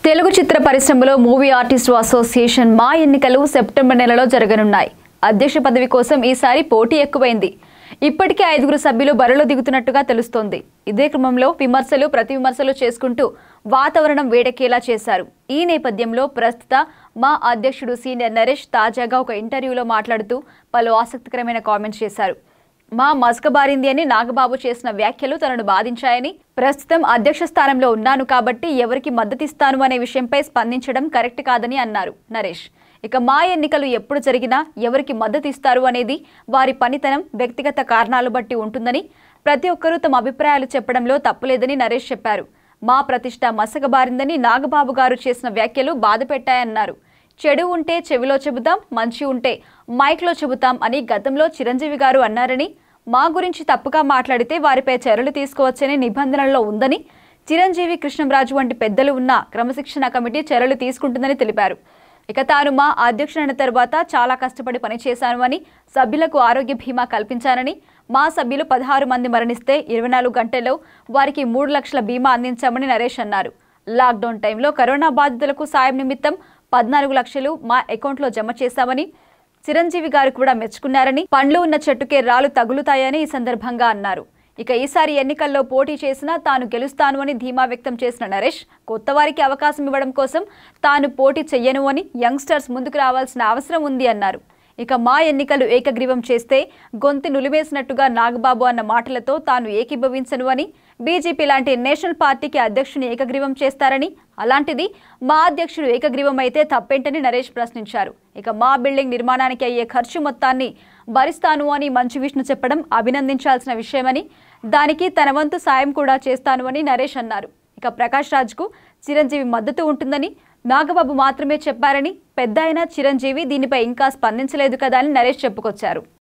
తెలుగు చిత్ర పరిశ్రమలో movie artist association మా ఎన్నికలు సెప్టెంబర్ నెలలో జరగనున్నాయి అధ్యక్ష పదవి కోసం ఈసారి పోటీ ఎక్కువైంది ఇప్పటికే ఐదుగురు సభ్యులు బరిలో దిగుతున్నట్టుగా తెలుస్తోంది ఇదే క్రమంలో విమర్శలు ప్రతి విమర్శలు చేసుకుంటూ వాతావరణం వేడెక్కేలా చేశారు ఈ నేపథ్యంలో ప్రస్తుత మా అధ్యక్షుడు సీనియర్ నరేష్ తాజాగా ఒక ఇంటర్వ్యూలో మాట్లాడుతూ పలు ఆసక్తికరమైన కామెంట్స్ చేశారు మా మసకబారింది అని నాగబాబు చేసిన వ్యాఖ్యలు తనను బాధించాయని ప్రస్తుతం అధ్యక్ష స్థానంలో ఉన్నాను కాబట్టి ఎవరికి మద్దతిస్తాను అనే విషయంపై స్పందించడం కరెక్ట్ కాదని అన్నారు నరేష్ ఇక మా ఎన్నికలు ఎప్పుడు జరిగినా ఎవరికి మద్దతు ఇస్తారు అనేది వారి పనితనం వ్యక్తిగత కారణాలు బట్టి ఉంటుందని ప్రతి ఒక్కరూ తమ అభిప్రాయాలు చెప్పడంలో తప్పులేదని నరేష్ చెప్పారు మా ప్రతిష్ట మసకబారిందని నాగబాబు గారు చేసిన వ్యాఖ్యలు బాధ పెట్టాయన్నారు చెడు ఉంటే చెవిలో చెబుతాం మంచి ఉంటే మైక్లో చెబుతాం అని గతంలో చిరంజీవి గారు అన్నారని మా గురించి తప్పుగా మాట్లాడితే వారిపై చర్యలు తీసుకోవచ్చనే నిబంధనల్లో ఉందని చిరంజీవి కృష్ణంరాజు వంటి పెద్దలు ఉన్న క్రమశిక్షణ కమిటీ చర్యలు తీసుకుంటుందని తెలిపారు ఇక తాను మా అధ్యక్షుడైన తర్వాత చాలా కష్టపడి పనిచేశాను అని సభ్యులకు ఆరోగ్య బీమా కల్పించానని మా సభ్యులు పదహారు మంది మరణిస్తే ఇరవై నాలుగు గంటల్లో వారికి మూడు లక్షల బీమా అందించామని నరేష్ అన్నారు లాక్డౌన్ టైంలో కరోనా బాధితులకు సాయం నిమిత్తం పద్నాలుగు లక్షలు మా అకౌంట్లో జమ చేశామని చిరంజీవి గారు కూడా మెచ్చుకున్నారని పండ్లు ఉన్న చెట్టుకే రాళ్ళు తగులుతాయని ఈ సందర్భంగా అన్నారు ఇక ఈసారి ఎన్నికల్లో పోటీ చేసినా తాను గెలుస్తాను అని ధీమా వ్యక్తం చేసిన నరేష్ కొత్త వారికి అవకాశం ఇవ్వడం కోసం తాను పోటీ చెయ్యను అని యంగ్స్టర్స్ ముందుకు రావాల్సిన అవసరం ఉంది అన్నారు ఇక మా ఎన్నికలు ఏకగ్రీవం చేస్తే గొంతు నులివేసినట్టుగా నాగబాబు అన్న మాటలతో తాను ఏకీభవించను అని బీజేపీ లాంటి నేషనల్ పార్టీకి అధ్యక్షుని ఏకగ్రీవం చేస్తారని అలాంటిది మా అధ్యక్షుడు ఏకగ్రీవం అయితే తప్పేంటని నరేష్ ప్రశ్నించారు ఇక మా బిల్డింగ్ నిర్మాణానికి అయ్యే ఖర్చు మొత్తాన్ని భరిస్తాను అని మంచు విష్ణు చెప్పడం అభినందించాల్సిన విషయమని దానికి తన వంతు సాయం కూడా చేస్తాను అని నరేష్ అన్నారు ఇక ప్రకాష్ రాజ్కు చిరంజీవి మద్దతు ఉంటుందని నాగబాబు మాత్రమే చెప్పారని పెద్ద అయిన చిరంజీవి దీనిపై ఇంకా స్పందించలేదు కదా అని నరేష్ చెప్పుకొచ్చారు